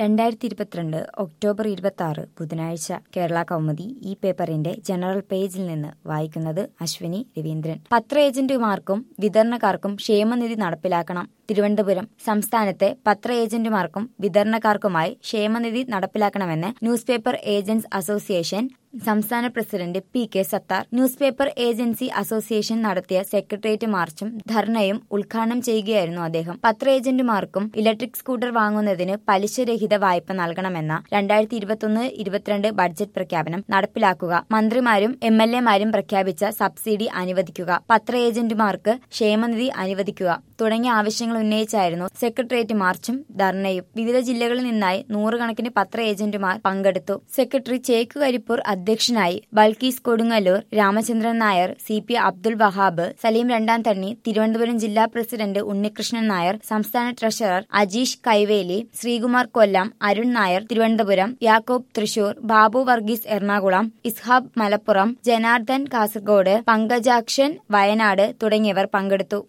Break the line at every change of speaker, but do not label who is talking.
രണ്ടായിരത്തി ഇരുപത്തിരണ്ട് ഒക്ടോബർ ഇരുപത്തി ആറ് ബുധനാഴ്ച കേരള കൗമുദി ഈ പേപ്പറിന്റെ ജനറൽ പേജിൽ നിന്ന് വായിക്കുന്നത് അശ്വിനി രവീന്ദ്രൻ പത്ര ഏജന്റുമാർക്കും വിതരണക്കാർക്കും ക്ഷേമനിധി നടപ്പിലാക്കണം തിരുവനന്തപുരം സംസ്ഥാനത്തെ പത്ര ഏജന്റുമാർക്കും വിതരണക്കാർക്കുമായി ക്ഷേമനിധി നടപ്പിലാക്കണമെന്ന് ന്യൂസ് പേപ്പർ ഏജന്റ്സ് അസോസിയേഷൻ സംസ്ഥാന president P K Sathar newspaper agency association നടത്തിയ സെക്രട്ടേറിയറ്റ് മാർച്ചും ധർണയും ഉദ്ഘാടനം ചെയ്യുകയായിരുന്നു അദ്ദേഹം പത്ര ഏജന്റുമാർക്കും ഇലക്ട്രിക് സ്കൂട്ടർ വാങ്ങുന്നതിന് പലിശരഹിത വായ്പ നൽകണമെന്ന രണ്ടായിരത്തി ഇരുപത്തൊന്ന് ഇരുപത്തിരണ്ട് ബഡ്ജറ്റ് പ്രഖ്യാപനം നടപ്പിലാക്കുക മന്ത്രിമാരും എം എൽ എമാരും പ്രഖ്യാപിച്ച സബ്സിഡി അനുവദിക്കുക പത്ര ഏജന്റുമാർക്ക് ക്ഷേമനിധി അനുവദിക്കുക തുടങ്ങിയ ആവശ്യങ്ങൾ ഉന്നയിച്ചായിരുന്നു സെക്രട്ടേറിയറ്റ് മാർച്ചും ധർണയും വിവിധ ജില്ലകളിൽ നിന്നായി നൂറുകണക്കിന് പത്ര ഏജന്റുമാർ പങ്കെടുത്തു സെക്രട്ടറി ചേക്കു കരിപ്പൂർ അധ്യക്ഷനായി ബൾക്കീസ് കൊടുങ്ങല്ലൂർ രാമചന്ദ്രൻ നായർ സി പി അബ്ദുൽ വഹാബ് സലീം രണ്ടാം തണ്ണി തിരുവനന്തപുരം ജില്ലാ പ്രസിഡന്റ് ഉണ്ണികൃഷ്ണൻ നായർ സംസ്ഥാന ട്രഷറർ അജീഷ് കൈവേലി ശ്രീകുമാർ കൊല്ലം അരുൺ നായർ തിരുവനന്തപുരം യാക്കോബ് തൃശൂർ ബാബു വർഗീസ് എറണാകുളം ഇസ്ഹാബ് മലപ്പുറം ജനാർദ്ദൻ കാസർഗോഡ് പങ്കജാക്ഷൻ വയനാട് തുടങ്ങിയവർ പങ്കെടുത്തു